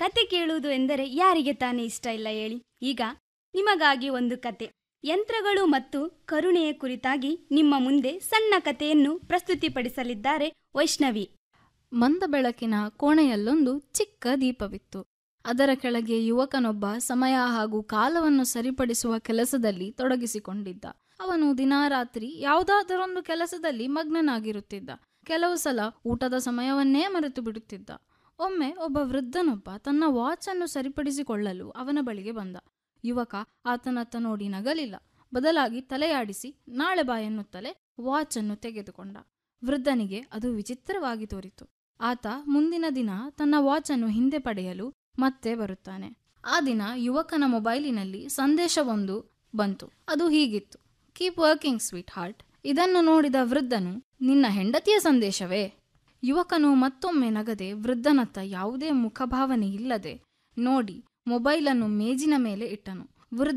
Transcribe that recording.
ಕತೆ ಕೇಳುವುದು ಎಂದರೆ ಯಾರಿಗೆ ತಾನೇ ಇಷ್ಟ ಇಲ್ಲ ಹೇಳಿ ಈಗ ನಿಮಗಾಗಿ ಒಂದು ಕತೆ ಯಂತ್ರಗಳು ಮತ್ತು ಕರುಣೆಯ ಕುರಿತಾಗಿ ನಿಮ್ಮ ಮುಂದೆ ಸಣ್ಣ ಕಥೆಯನ್ನು ಪ್ರಸ್ತುತಿಪಡಿಸಲಿದ್ದಾರೆ ವೈಷ್ಣವಿ ಮಂದ ಬೆಳಕಿನ ಕೋಣೆಯಲ್ಲೊಂದು ಚಿಕ್ಕ ದೀಪವಿತ್ತು ಅದರ ಕೆಳಗೆ ಯುವಕನೊಬ್ಬ ಸಮಯ ಹಾಗೂ ಕಾಲವನ್ನು ಸರಿಪಡಿಸುವ ಕೆಲಸದಲ್ಲಿ ತೊಡಗಿಸಿಕೊಂಡಿದ್ದ ಅವನು ದಿನಾರಾತ್ರಿ ಯಾವುದಾದರೊಂದು ಕೆಲಸದಲ್ಲಿ ಮಗ್ನನಾಗಿರುತ್ತಿದ್ದ ಕೆಲವು ಸಲ ಊಟದ ಸಮಯವನ್ನೇ ಮರೆತು ಬಿಡುತ್ತಿದ್ದ ಒಮ್ಮೆ ಒಬ್ಬ ವೃದ್ಧನೊಬ್ಬ ತನ್ನ ವಾಚ್ ಅನ್ನು ಸರಿಪಡಿಸಿಕೊಳ್ಳಲು ಅವನ ಬಳಿಗೆ ಬಂದ ಯುವಕ ಆತನತ್ತ ನೋಡಿ ನಗಲಿಲ್ಲ ಬದಲಾಗಿ ತಲೆಯಾಡಿಸಿ ನಾಳೆ ಬಾ ಎನ್ನುತ್ತಲೇ ವಾಚ್ ಅನ್ನು ತೆಗೆದುಕೊಂಡ ವೃದ್ಧನಿಗೆ ಅದು ವಿಚಿತ್ರವಾಗಿ ತೋರಿತು ಆತ ಮುಂದಿನ ದಿನ ತನ್ನ ವಾಚ್ ಅನ್ನು ಹಿಂದೆ ಪಡೆಯಲು ಮತ್ತೆ ಬರುತ್ತಾನೆ ಆ ದಿನ ಯುವಕನ ಮೊಬೈಲಿನಲ್ಲಿ ಸಂದೇಶವೊಂದು ಬಂತು ಅದು ಹೀಗಿತ್ತು ಕೀಪ್ ವರ್ಕಿಂಗ್ ಸ್ವೀಟ್ ಹಾರ್ಟ್ ಇದನ್ನು ನೋಡಿದ ವೃದ್ಧನು ನಿನ್ನ ಹೆಂಡತಿಯ ಸಂದೇಶವೇ ಯುವಕನು ಮತ್ತೊಮ್ಮೆ ನಗದೆ ವೃದ್ಧನತ್ತ ಯಾವುದೇ ಮುಖಭಾವನೆ ಇಲ್ಲದೆ ನೋಡಿ ಮೊಬೈಲನ್ನು ಮೇಜಿನ ಮೇಲೆ ಇಟ್ಟನು ವೃದ್ಧ